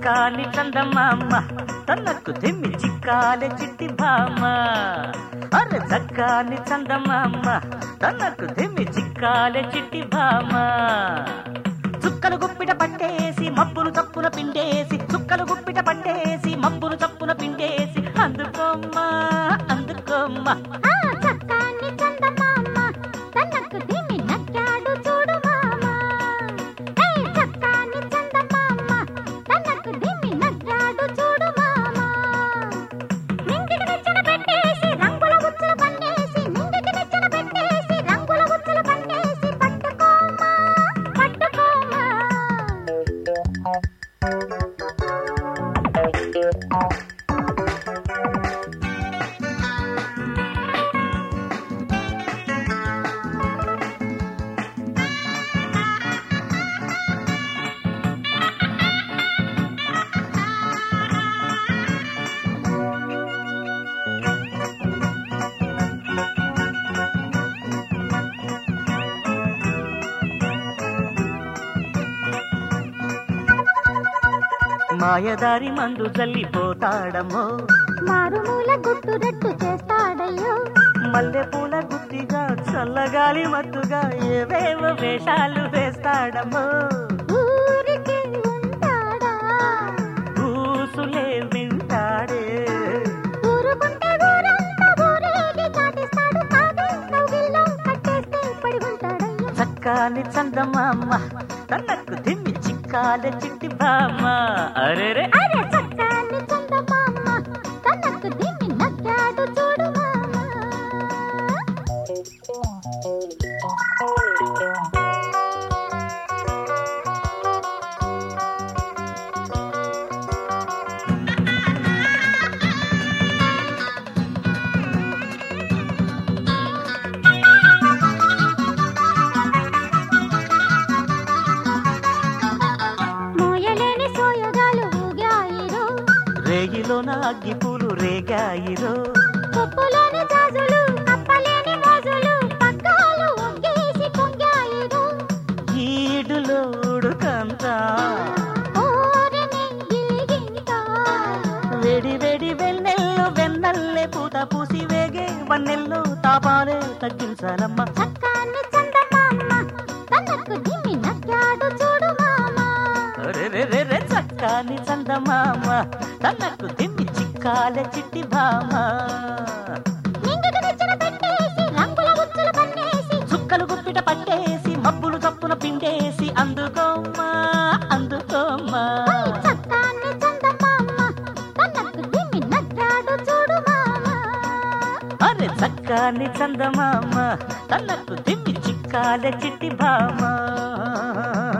చక్కాని చందమామ తనకు తిమ్మి చిక్కాలే చిట్టి భామ అరే చక్కాని చందమామ తనకు తిమ్మి చిక్కాలే చిట్టి భామ చుక్కలు గుప్పిట పట్టేసి మబ్బులు చప్పున పిండేసి చుక్కలు గుప్పిట పట్టేసి మబ్బులు చప్పున పిండేసి అందుకోమ్మా అందుకోమ్మా ఆ చక్కాని చందమామ తనకు దిమి నక్కాడు చూడు మామ ఏ చక్కాని చందమామ తనకు దిమి నక్కాడు చూడు మామ నింగికి నిచ్చెన పెట్టేసి రంగుల గుచ్చులు పండేసి నింగికి నిచ్చెన పెట్టేసి రంగుల గుచ్చులు పండేసి పట్టుకోమా పట్టుకోమా మాయదారి మందు జల్లిపోతాడమ్మో మారుమూల గుట్టురట్టు చేస్తాడయ్యో మల్లెపూల గుత్తిగా చల్లగాలి మత్తుగా ఏవేవో వేషాలు వేస్తాడమ్మో ఊరికి ఉంటాడా ఊసులే వింటాడే ఊరుకుంటే ఊరంతా ఊరేగి చాటిస్తాడు కాదే కౌగిల్లో కట్టేస్తే పడి ఉంటాడయ్యో చక్కాని చందమామ తనకు తిమ్మి చిక్కాల చిట్టి బామ్మ అరెరే అరే చక్కాని చందమామ తనకు దిన్ని నక్కాడు చూడు మామ మోయలేని సోయగాలు ఊగాయిరో రేగిలోన అగ్గిపూలు రేగాయిరో కొప్పులోని జాజులు కప్పలేని మోజులు పక్కాలు ఒంగేసి పొంగాయిరో ఈడులో ఉడుకంతా ఓరని గిలిగింత వేడి వేడి వెన్నెల్లో వెన్నల్లే పూత పూసి వేగే వన్నెల్లో తాపాలే తగ్గించాలమ్మా చక్కాని చందమామ తనకు దిమి నక్కాడు చూడు మామ రెరెరెరె చక్కాని చందమామ తనకు తిమ్మి చిక్కాల చిట్టి భామ నింగికి నిచ్చెన పెట్టేసి రంగుల గుచ్చులు పన్నేసి చుక్కలు గుప్పిట పట్టేసి మబ్బులు చప్పున పిండేసి అందుకోమ్మా అందుకోమ్మా ఓయ్ చక్కాని చందమామ తనకు దిమి నక్కాడు చూడు మామ అరే చక్కాని చందమామ తనకు తిమ్మి చిక్కాల చిట్టి భామ